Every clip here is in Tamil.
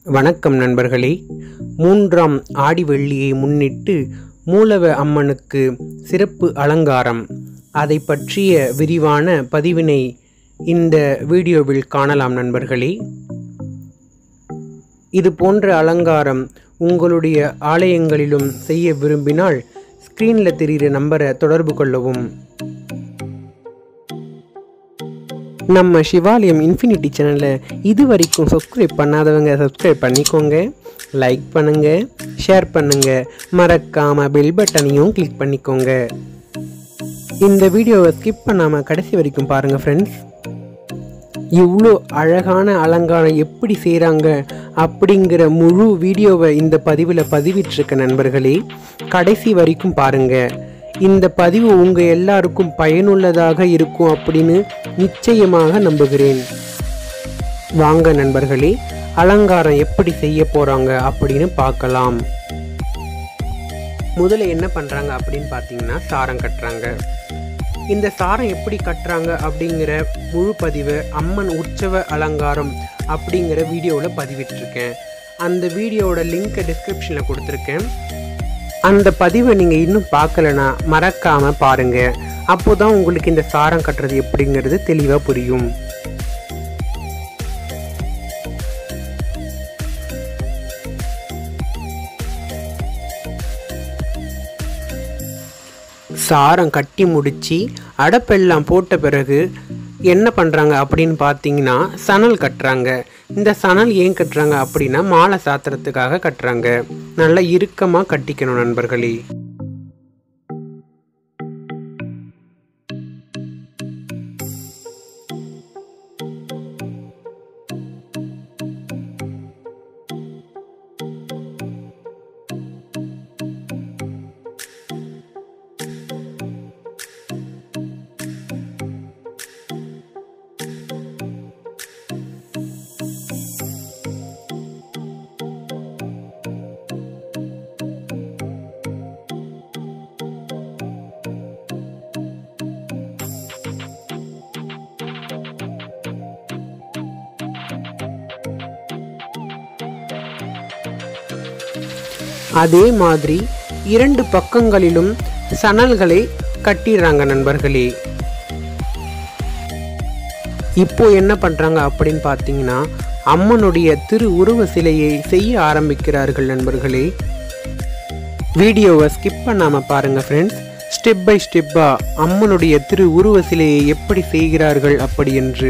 வணக்கம் நண்பர்களே மூன்றாம் ஆடி வெள்ளியை முன்னிட்டு மூலவ அம்மனுக்கு சிறப்பு அலங்காரம் அதை பற்றிய விரிவான பதிவினை இந்த வீடியோவில் காணலாம் நண்பர்களே இது போன்ற அலங்காரம் உங்களுடைய ஆலயங்களிலும் செய்ய விரும்பினால் ஸ்க்ரீனில் தெரிகிற நம்பரை தொடர்பு கொள்ளவும் நம்ம சிவாலயம் இன்ஃபினிட்டி சேனலை இது வரைக்கும் சப்ஸ்கிரைப் பண்ணாதவங்க சப்ஸ்கிரைப் பண்ணிக்கோங்க லைக் பண்ணுங்க ஷேர் பண்ணுங்க மறக்காம பெல் பட்டனையும் கிளிக் பண்ணிக்கோங்க இந்த வீடியோவை ஸ்கிப் பண்ணாமல் கடைசி வரைக்கும் பாருங்கள் ஃப்ரெண்ட்ஸ் இவ்வளோ அழகான அலங்காரம் எப்படி செய்கிறாங்க அப்படிங்கிற முழு வீடியோவை இந்த பதிவில் பதிவிட்டிருக்க நண்பர்களே கடைசி வரைக்கும் பாருங்கள் இந்த பதிவு உங்கள் எல்லாருக்கும் பயனுள்ளதாக இருக்கும் அப்படின்னு நிச்சயமாக நம்புகிறேன் வாங்க நண்பர்களே அலங்காரம் எப்படி செய்ய போகிறாங்க அப்படின்னு பார்க்கலாம் முதல்ல என்ன பண்ணுறாங்க அப்படின்னு பார்த்தீங்கன்னா சாரம் கட்டுறாங்க இந்த சாரம் எப்படி கட்டுறாங்க அப்படிங்கிற முழு பதிவு அம்மன் உற்சவ அலங்காரம் அப்படிங்கிற வீடியோவில் பதிவிட்டிருக்கேன் அந்த வீடியோவோட லிங்க்கை டிஸ்கிரிப்ஷனில் கொடுத்துருக்கேன் அந்த பதிவை நீங்கள் இன்னும் பார்க்கலனா மறக்காமல் பாருங்கள் அப்போ தான் உங்களுக்கு இந்த சாரம் கட்டுறது எப்படிங்கிறது தெளிவாக புரியும் சாரம் கட்டி முடித்து அடப்பெல்லாம் போட்ட பிறகு என்ன பண்ணுறாங்க அப்படின்னு பார்த்தீங்கன்னா சணல் கட்டுறாங்க இந்த சணல் ஏன் கட்டுறாங்க அப்படின்னா மாலை சாத்திரத்துக்காக கட்டுறாங்க நல்லா இறுக்கமாக கட்டிக்கணும் நண்பர்களே அதே மாதிரி இரண்டு பக்கங்களிலும் சணல்களை கட்டிடுறாங்க நண்பர்களே இப்போ என்ன பண்ணுறாங்க அப்படின்னு பார்த்தீங்கன்னா அம்மனுடைய திரு உருவ சிலையை செய்ய ஆரம்பிக்கிறார்கள் நண்பர்களே வீடியோவை ஸ்கிப் பண்ணாமல் பாருங்கள் ஃப்ரெண்ட்ஸ் ஸ்டெப் பை ஸ்டெப்பாக அம்மனுடைய திரு உருவ சிலையை எப்படி செய்கிறார்கள் அப்படி என்று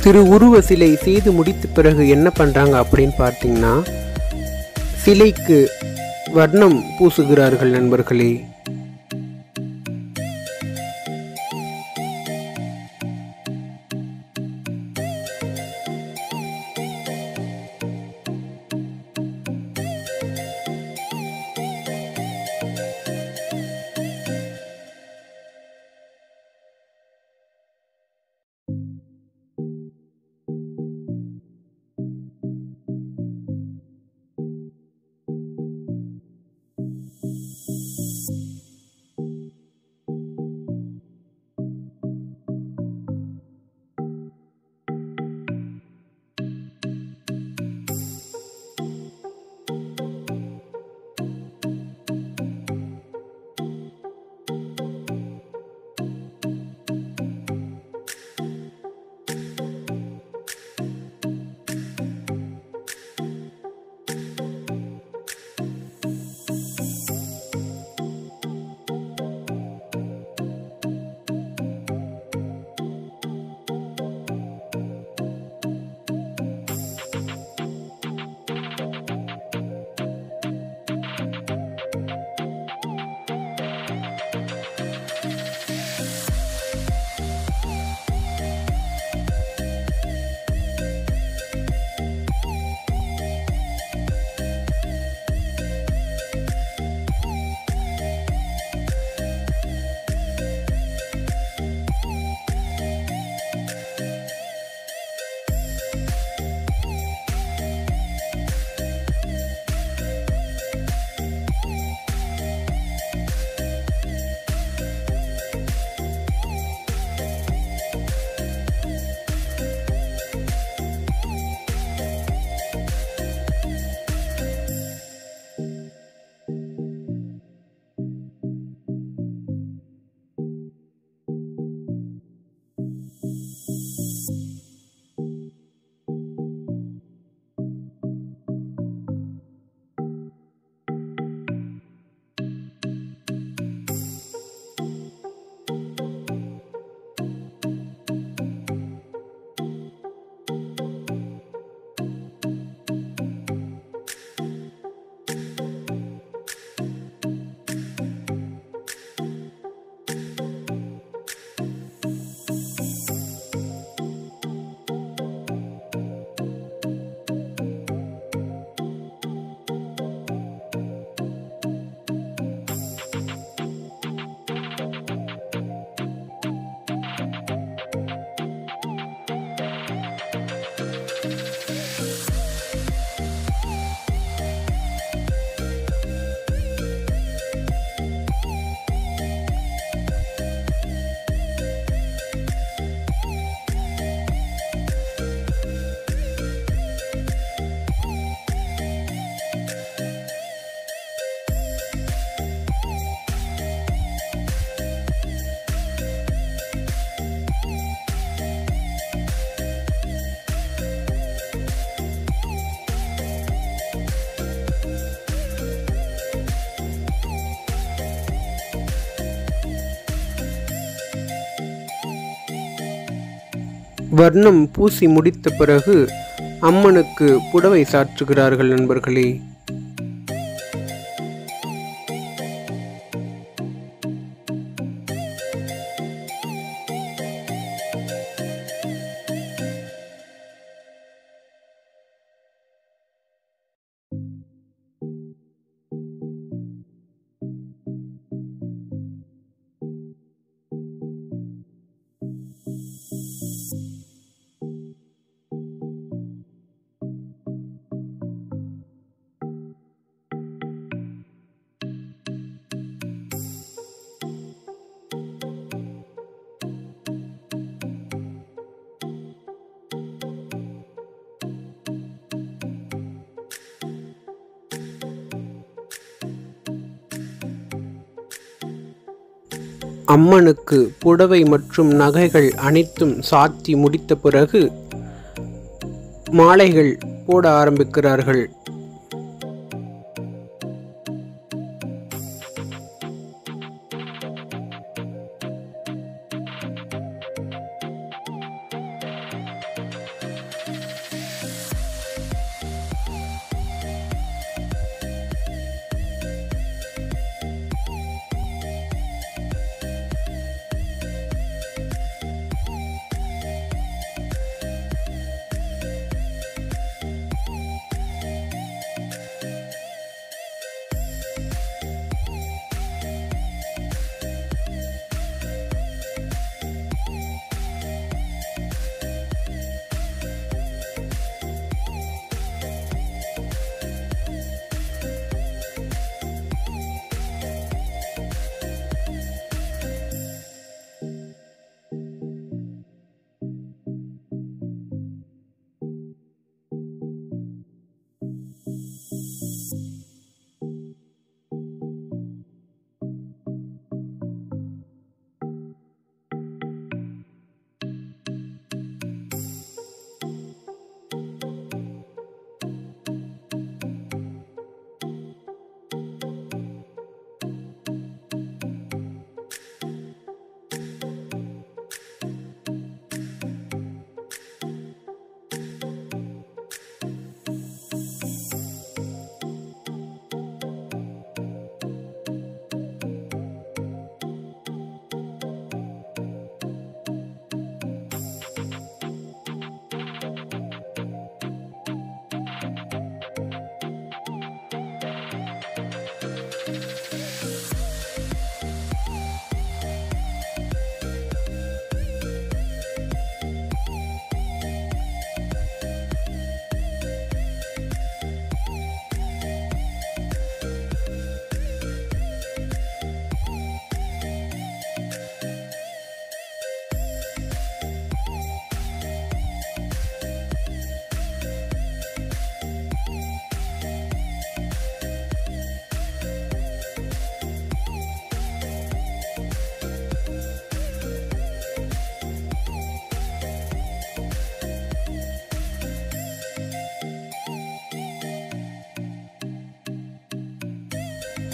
திருவுருவ சிலை செய்து முடித்த பிறகு என்ன பண்ணுறாங்க அப்படின்னு பார்த்தீங்கன்னா சிலைக்கு வர்ணம் பூசுகிறார்கள் நண்பர்களே வர்ணம் பூசி முடித்த பிறகு அம்மனுக்கு புடவை சாற்றுகிறார்கள் நண்பர்களே அம்மனுக்கு புடவை மற்றும் நகைகள் அனைத்தும் சாத்தி முடித்த பிறகு மாலைகள் போட ஆரம்பிக்கிறார்கள்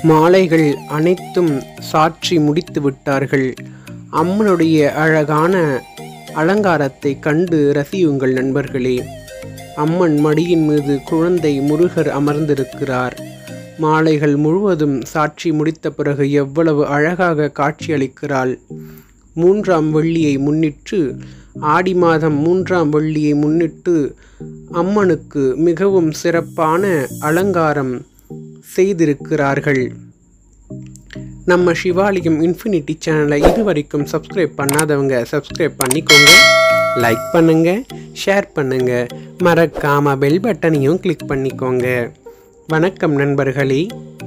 மாலைகள் அனைத்தும் சாற்றி முடித்து விட்டார்கள் அம்மனுடைய அழகான அலங்காரத்தை கண்டு ரசியுங்கள் நண்பர்களே அம்மன் மடியின் மீது குழந்தை முருகர் அமர்ந்திருக்கிறார் மாலைகள் முழுவதும் சாட்சி முடித்த பிறகு எவ்வளவு அழகாக காட்சியளிக்கிறாள் மூன்றாம் வெள்ளியை முன்னிட்டு ஆடி மாதம் மூன்றாம் வெள்ளியை முன்னிட்டு அம்மனுக்கு மிகவும் சிறப்பான அலங்காரம் செய்திருக்கிறார்கள் நம்ம சிவாலயம் இன்ஃபினிட்டி சேனலை இது வரைக்கும் சப்ஸ்கிரைப் பண்ணாதவங்க சப்ஸ்கிரைப் பண்ணிக்கோங்க லைக் பண்ணுங்க ஷேர் பண்ணுங்க மறக்காம பெல் பட்டனையும் கிளிக் பண்ணிக்கோங்க வணக்கம் நண்பர்களே